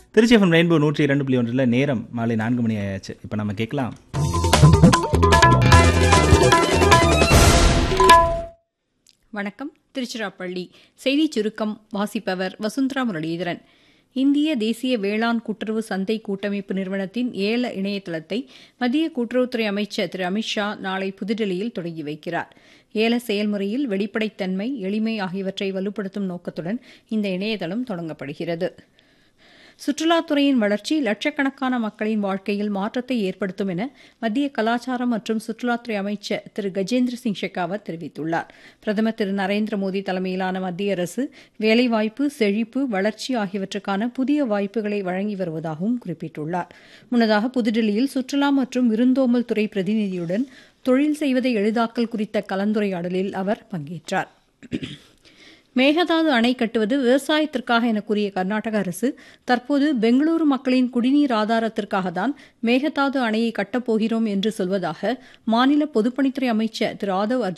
Trichy FM rainbow நூற்றி இரண்டு புள்ளி ஒன்றில் நேரம் மாலை நான்கு மணி ஆயாச்சு இப்போ நம்ம கேட்கலாம் வணக்கம் திருச்சிராப்பள்ளி செய்தி சுருக்கம் வாசிப்பவர் வசுந்தரா முரளீதரன் இந்திய தேசிய வேளாண் கூட்டுறவு சந்தை கூட்டமைப்பு நிறுவனத்தின் ஏல இணையதளத்தை மத்திய கூட்டுறவுத்துறை அமைச்சர் திரு அமித்ஷா நாளை புதுடில்லியில் தொடங்கி வைக்கிறார் ஏல செயல்முறையில் வெளிப்படைத்தன்மை எளிமை ஆகியவற்றை வலுப்படுத்தும் நோக்கத்துடன் இந்த இணையதளம் தொடங்கப்படுகிறது சுற்றுலாத்துறையின் வளர்ச்சி லட்சக்கணக்கான மக்களின் வாழ்க்கையில் மாற்றத்தை ஏற்படுத்தும் என மத்திய கலாச்சாரம் மற்றும் சுற்றுலாத்துறை அமைச்சர் திரு கஜேந்திர சிங் ஷெகாவத் தெரிவித்துள்ளார் பிரதமர் திரு நரேந்திர மோடி தலைமையிலான மத்திய அரசு வேலைவாய்ப்பு செழிப்பு வளர்ச்சி ஆகியவற்றுக்கான புதிய வாய்ப்புகளை வழங்கி வருவதாகவும் குறிப்பிட்டுள்ளார் முன்னதாக புதுடில்லியில் சுற்றுலா மற்றும் விருந்தோம்பல் துறை பிரதிநிதியுடன் தொழில் செய்வதை எளிதாக்கல் குறித்த கலந்துரையாடலில் அவர் பங்கேற்றார் மேகதாது அணை கட்டுவது விவசாயத்திற்காக என கூறிய கர்நாடக அரசு தற்போது பெங்களூரு மக்களின் குடிநீர் ஆதாரத்திற்காக தான் மேகதாது அணையை கட்டப்போகிறோம் என்று சொல்வதாக மாநில பொதுப்பணித்துறை அமைச்சர் திரு ஆதவ்